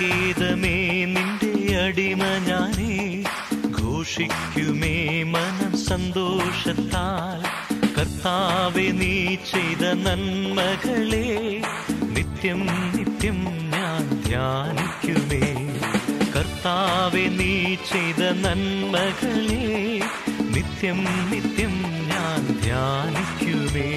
സങ്കേതമേ നിന്റെ അടിമ ഞാനേ ഘോഷിക്കുമേ മനം സന്തോഷത്താൽ കർത്താവെ നീ ചെയ്ത നന്മകളെ നിത്യം നിത്യം ഞാൻ ധ്യാനിക്കുമേ കർത്താവെ നീ ചെയ്ത നന്മകളെ നിത്യം നിത്യം ഞാൻ ധ്യാനിക്കുമേ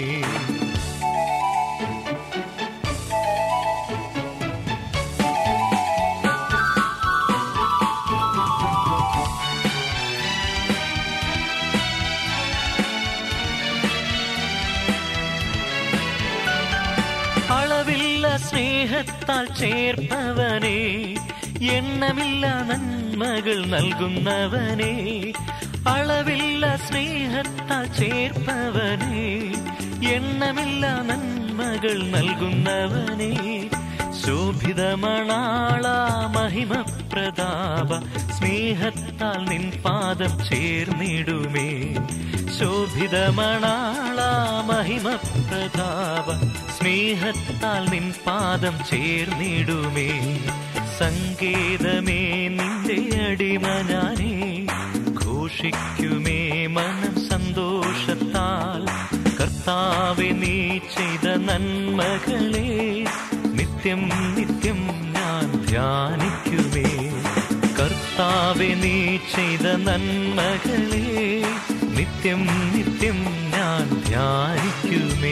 അളവില്ല സ്നേഹത്താൽ ചേർപ്പവനെ എണ്ണമില്ല നന്മകൾ നൽകുന്നവനെ അളവില്ല സ്നേഹത്താൽ ചേർപ്പവനെ എണ്ണമില്ല നന്മകൾ നൽകുന്നവനെ ശോഭിതമണാള മഹിമ പ്രതാപ സ്നേഹത്താൽ നിൻ പാദം ചേർന്നിടുമേ ശോഭിതമണാള മഹിമ പ്രതാപ സ്നേഹത്താൽ നിൻ പാദം ചേർന്നിടുമേ സങ്കേതമേ നിന്റെ അടിമ ഞാനേ ഘോഷിക്കുമേ മനം സന്തോഷത്താൽ കർത്താവെ നീ ചെയ്ത നന്മകളെ നിത്യം നിത്യം ഞാൻ ധ്യാനിക്കുമേ കർത്താവെ നീ ചെയ്ത നന്മകളെ നിത്യം നിത്യം ഞാൻ ധ്യാനിക്കുമേ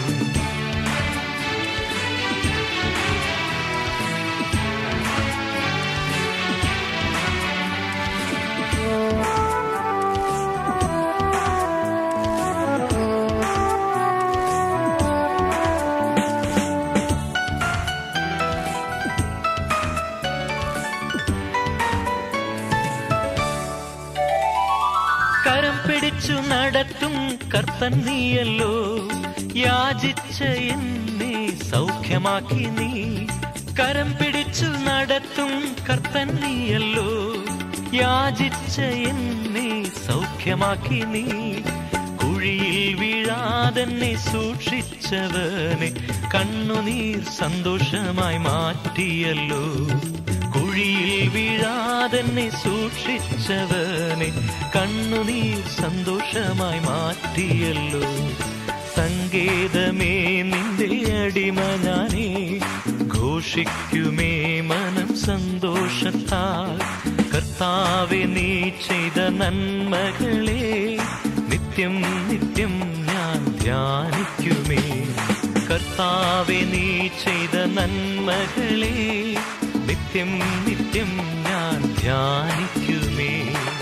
കരം പിടിച്ചു നടത്തും കർത്തൻ നീയല്ലോ യാചിച്ച എന്നെ സൗഖ്യമാക്കി നീ കരം പിടിച്ചു നടത്തും കർത്തൻ നീയല്ലോ യാചിച്ച എന്നെ സൗഖ്യമാക്കി നീ കുഴിയിൽ വീഴാതെന്നെ സൂക്ഷിച്ചവനെ കണ്ണുനീർ സന്തോഷമായി മാറ്റിയല്ലോ കുഴിയിൽ വീഴാതെന്നെ സൂക്ഷിച്ചവനെ കണ്ണുനീർ സന്തോഷമായി മാറ്റിയല്ലോ സങ്കേതമേ നിന്റെ അടിമ ഞാനേ ഘോഷിക്കുമേ മനം സന്തോഷത്താൽ കർത്താവെ നീ ചെയ്ത നന്മകളെ നിത്യം നിത്യം ഞാൻ ധ്യാനിക്കുമേ കർത്താവെ നീ ചെയ്ത നന്മകളെ നിത്യം നിത്യം ഞാൻ ധ്യാനിക്കുമേ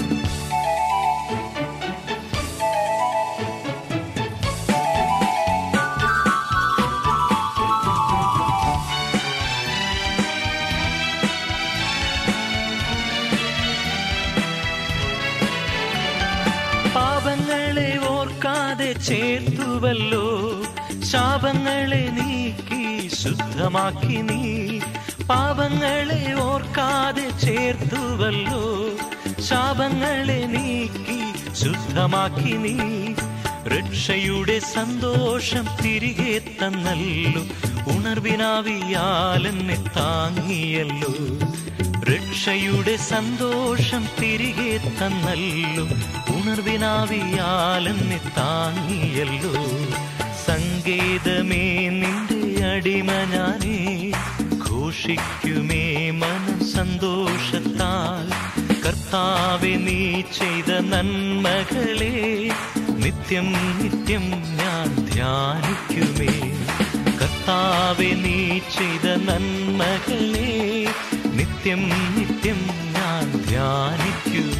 പാപങ്ങളെ ഓർക്കാതെ ചേർത്തുവല്ലോ ശാപങ്ങളെ നീക്കി ശുദ്ധമാക്കി നീ പാപങ്ങളെ ഓർക്കാതെ ചേർത്തുവല്ലോ ശാപങ്ങളെ നീക്കി ശുദ്ധമാക്കി നീ രക്ഷയുടെ സന്തോഷം തിരികെ തന്നല്ലോ ഉണർവിനാവിയാലെന്നെ താങ്ങിയല്ലോ രക്ഷയുടെ സന്തോഷം തിരികെ തന്നല്ലോ ഉണർവിനാവിയാലെന്നെ താങ്ങിയല്ലോ സങ്കേതമേ നിന്റെ അടിമ ഞാനേ ഘോഷിക്കുമേ മനം സന്തോഷത്താൽ കർത്താവെ നീ ചെയ്ത നന്മകളെ നിത്യം നിത്യം ഞാൻ ധ്യാനിക്കുമേ കർത്താവെ നീ ചെയ്ത നന്മകളെ നിത്യം നിത്യം ഞാൻ ധ്യാനിക്കുമേ